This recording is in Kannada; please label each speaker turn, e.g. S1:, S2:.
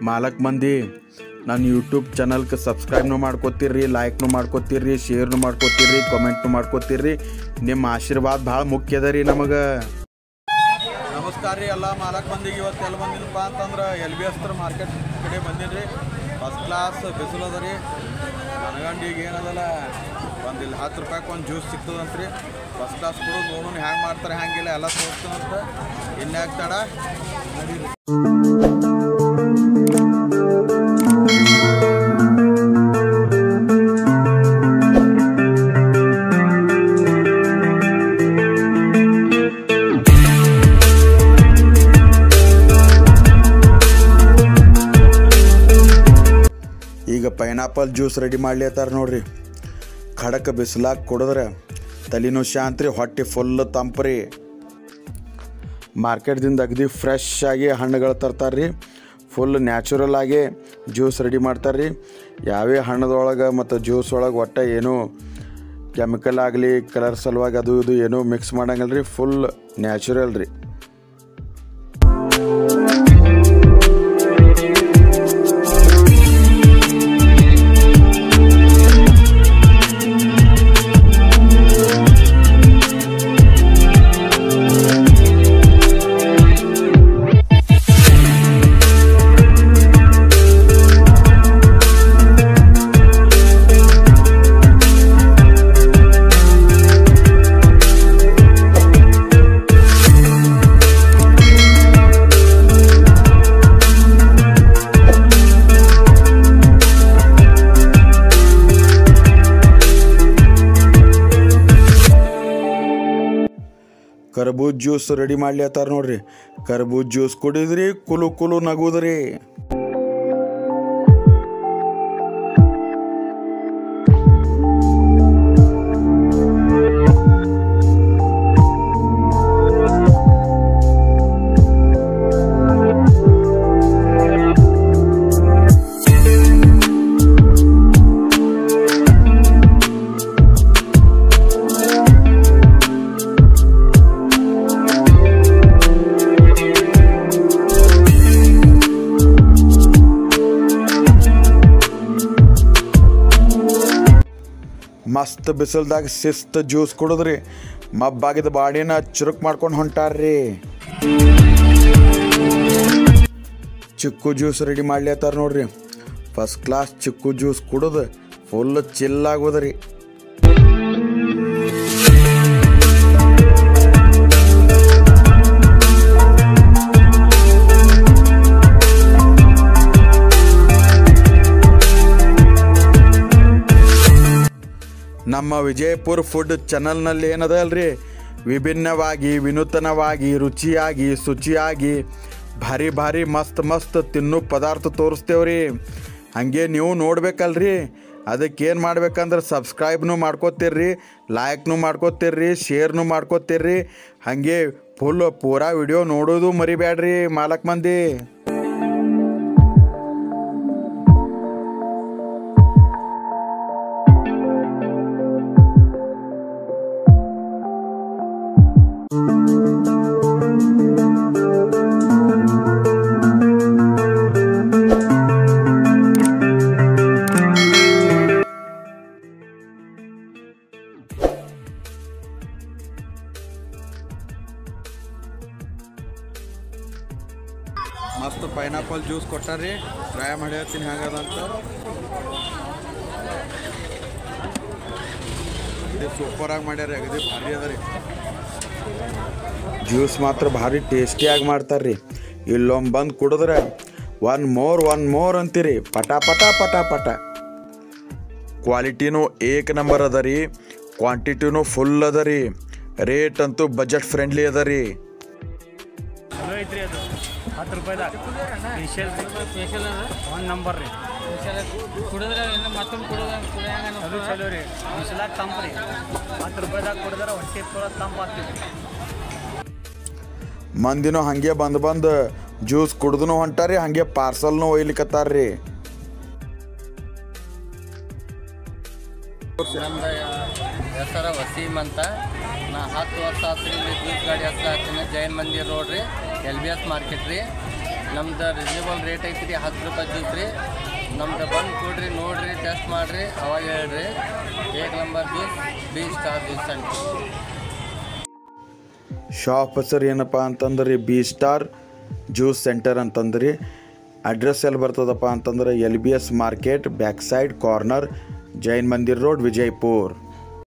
S1: ಮಾಲಕ್ ಮಂದಿ ನನ್ನ ಯೂಟ್ಯೂಬ್ ಚಾನಲ್ಗೆ ಸಬ್ಸ್ಕ್ರೈಬ್ನು ಮಾಡ್ಕೋತೀರಿ ಲೈಕ್ನು ಮಾಡ್ಕೋತೀರಿ ಶೇರ್ನು ಮಾಡ್ಕೋತೀರಿ ಕಮೆಂಟ್ನು ಮಾಡ್ಕೋತೀರಿ ನಿಮ್ಮ ಆಶೀರ್ವಾದ ಭಾಳ ಮುಖ್ಯ ಅದ ರೀ ನಮಗೆ ನಮಸ್ಕಾರ ರೀ ಎಲ್ಲ ಮಾಲಕ್ ಮಂದಿಗೆ ಇವತ್ತು ಎಲ್ಲ ಬಂದಿನಪ್ಪ ಅಂತಂದ್ರೆ ಎಲ್ ಬಿ ಎಸ್ತ್ರ ಮಾರ್ಕೆಟ್ ಕಡೆ ಬಂದೀನಿ ರೀ ಫಸ್ಟ್ ಕ್ಲಾಸ್ ಬಿಸಿಲು ಅದ ರೀ ನನಗಂಡು ಈಗ ಏನದಲ್ಲ ಒಂದು ಇಲ್ಲಿ ಹತ್ತು ರೂಪಾಯಿಗೆ ಒಂದು ಜ್ಯೂಸ್ ಸಿಗ್ತದಂತ್ರಿ ಫಸ್ಟ್ ಕ್ಲಾಸ್ ಕುಡಿದು ನೋಡೋಣ ಹ್ಯಾಂಗೆ ಮಾಡ್ತಾರೆ ಹ್ಯಾಂಗಿಲ್ಲ ಎಲ್ಲ ತೋರಿಸ್ತಾನಂತ ಇನ್ಯಾಕೆ ತಡ ನಡೀರಿ ಈಗ ಪೈನಾಪಲ್ ಜ್ಯೂಸ್ ರೆಡಿ ಮಾಡ್ಲಿತ್ತಾರ ನೋಡ್ರಿ ಖಡಕ್ ಬಿಸಿಲಾಗ ಕುಡಿದ್ರೆ ತಲೆನೂ ಶಾಂತ್ರಿ ಹೊಟ್ಟೆ ಫುಲ್ ತಂಪ್ರಿ ಮಾರ್ಕೆಟ್ದಿಂದ ಅಗದಿ ಫ್ರೆಶ್ ಆಗಿ ಹಣ್ಣುಗಳು ತರ್ತಾರೆ ರೀ ಫುಲ್ ನ್ಯಾಚುರಲ್ ಆಗಿ ಜ್ಯೂಸ್ ರೆಡಿ ಮಾಡ್ತಾರೆ ರೀ ಯಾವೇ ಹಣ್ಣದೊಳಗೆ ಮತ್ತು ಜ್ಯೂಸ್ ಒಳಗೆ ಒಟ್ಟು ಏನೂ ಕೆಮಿಕಲ್ ಆಗಲಿ ಕಲರ್ ಸಲುವಾಗಿ ಅದು ಇದು ಏನೂ ಮಿಕ್ಸ್ ಮಾಡಂಗಿಲ್ಲ ರೀ ಫುಲ್ ನ್ಯಾಚುರಲ್ ರೀ ಕರ್ಬೂಜ್ ಜ್ಯೂಸ್ ರೆಡಿ ಮಾಡ್ಲಿತ್ತಾರ ನೋಡ್ರಿ ಕರ್ಬೂಜ್ ಜ್ಯೂಸ್ ಕುಡಿದ್ರಿ ಕುಲು ಕುಲು ನಗುದ್ರಿ ಮಸ್ತ್ ಬಿಸಿಲ್ದಾಗ ಶಿಸ್ತ್ ಜ್ಯೂಸ್ ಕುಡಿದ್ರಿ ಮಬ್ಬಾಗಿದ ಬಾಡಿನ ಚುರುಕ್ ಮಾಡ್ಕೊಂಡು ಹೊಂಟಾರ್ರಿ ಚಿಕ್ಕು ಜ್ಯೂಸ್ ರೆಡಿ ಮಾಡ್ಲತ್ತಾರ ನೋಡ್ರಿ ಫಸ್ಟ್ ಕ್ಲಾಸ್ ಚಿಕ್ಕು ಜ್ಯೂಸ್ ಕುಡಿದು ಫುಲ್ ಚಿಲ್ಲಾಗೋದ್ರಿ ನಮ್ಮ ವಿಜಯಪುರ ಫುಡ್ ಚಾನಲ್ನಲ್ಲಿ ಏನದ ಅಲ್ರಿ ವಿಭಿನ್ನವಾಗಿ ವಿನೂತನವಾಗಿ ರುಚಿಯಾಗಿ ಶುಚಿಯಾಗಿ ಭಾರಿ ಭಾರಿ ಮಸ್ತ್ ಮಸ್ತ್ ತಿನ್ನೋ ಪದಾರ್ಥ ತೋರಿಸ್ತೇವ್ರಿ ಹಾಗೆ ನೀವು ನೋಡ್ಬೇಕಲ್ರಿ ಅದಕ್ಕೆ ಏನು ಮಾಡ್ಬೇಕಂದ್ರೆ ಸಬ್ಸ್ಕ್ರೈಬ್ನು ಮಾಡ್ಕೋತೀರ್ರಿ ಲೈಕ್ನು ಮಾಡ್ಕೋತೀರ್ರಿ ಶೇರ್ನು ಮಾಡ್ಕೋತೀರ್ರಿ ಹಾಗೆ ಫುಲ್ ಪೂರಾ ವಿಡಿಯೋ ನೋಡೋದು ಮರಿಬೇಡ್ರಿ ಮಾಲಕ್ ಮಂದಿ ಮಸ್ತ್ ಪೈನಾಪಲ್ ಜ್ಯೂಸ್ ಕೊಟ್ಟಾರ್ರಿ ಟ್ರೈ ಮಾಡಿ ಹೇಳ್ತೀನಿ ಹೆಂಗದ ಅಂತ ಇದು ಸೂಪರಾಗಿ ಮಾಡ್ಯಾರ ಅಗದಿ ಭಾರಿ ಅದ ರೀ ಜ್ಯೂಸ್ ಮಾತ್ರ ಭಾರಿ ಟೇಸ್ಟಿಯಾಗಿ ಮಾಡ್ತಾರ್ರಿ ಇಲ್ಲೊಮ್ಮೆ ಬಂದು ಕುಡಿದ್ರೆ ಒನ್ ಮೋರ್ ಒನ್ ಮೋರ್ ಅಂತೀರಿ ಪಟ ಪಟ ಪಟ ಪಟ ಕ್ವಾಲಿಟಿನೂ ಏಕ್ ನಂಬರ್ ಅದ ರೀ ಕ್ವಾಂಟಿಟಿನೂ ಫುಲ್ ಅದ ರೀ ರೇಟ್ ಅಂತೂ ಬಜೆಟ್ ಫ್ರೆಂಡ್ಲಿ ಅದ ರೀ
S2: ಚಲೋ ಐತ್ರಿ ಅದು ಹತ್ತು ರೂಪಾಯಿದಾಗ ಸ್ಪೆಷಲ್ ಸ್ಪೆಷಲ್ ಒಂದು ನಂಬರ್ ರೀ
S3: ಕುಡಿದ್ರೆ ಇನ್ನು ಮತ್ತೊಂದು ಕುಡಿದ ಕುಡಿಯಂಗ
S2: ಅದು ಚಲೋ ರೀ ಬಿಸಿಲಾಗ ತಂಪು ರೀ ಹತ್ತು ರೂಪಾಯಿದಾಗ ಕುಡಿದ್ರೆ ಹೊಟ್ಟೆ ಪೂರ ತಂಪು ಆಗ್ತೈತಿ
S1: ಮಂದಿನೂ ಹಾಗೆ ಬಂದು ಬಂದು ಜ್ಯೂಸ್ ಕುಡ್ದು ಹೊಂಟಾರಿ ಹಾಗೆ ಪಾರ್ಸಲ್ನು ಒಯ್ಲಿಕತ್ತಾರ್ರಿ
S3: ನಮ್ದು ಹೆಸರ ವಸೀಮ್ ಅಂತ ನಾ ಹತ್ತು ವರ್ಷ ಆತ್ರಿ ಇಲ್ಲಿ ಜ್ಯೂಸ್ ಗಾಡಿ ಹೆಸರು ಹಾಕ್ತೀನಿ ಜೈನ್ ಮಂದಿರ್ ರೋಡ್ ರೀ ಎಲ್ ಬಿ ಎಸ್ ಮಾರ್ಕೆಟ್ ರೀ ನಮ್ದು ರಿಸನೇಬಲ್ ರೇಟ್ ಐತ್ರಿ ಹತ್ತು ರೂಪಾಯಿ ಜ್ಯೂಸ್ ರೀ ನಮ್ದು ಬಂದು ಕೊಡ್ರಿ ನೋಡ್ರಿ ಟೆಸ್ಟ್ ಮಾಡಿರಿ ಅವಾಗ ಹೇಳ್ರಿ ಏಕ್ number juice B star juice ಅಂತ
S1: ಶಾಪ್ ಹೆಸರು ಏನಪ್ಪ ಅಂತಂದ್ರೆ ಬಿ ಸ್ಟಾರ್ ಜ್ಯೂಸ್ ಸೆಂಟರ್ ಅಂತಂದ್ರಿ ಅಡ್ರೆಸ್ ಎಲ್ಲಿ ಬರ್ತದಪ್ಪ ಅಂತಂದ್ರೆ L B S market back side corner Jain Mandir road Vijayapura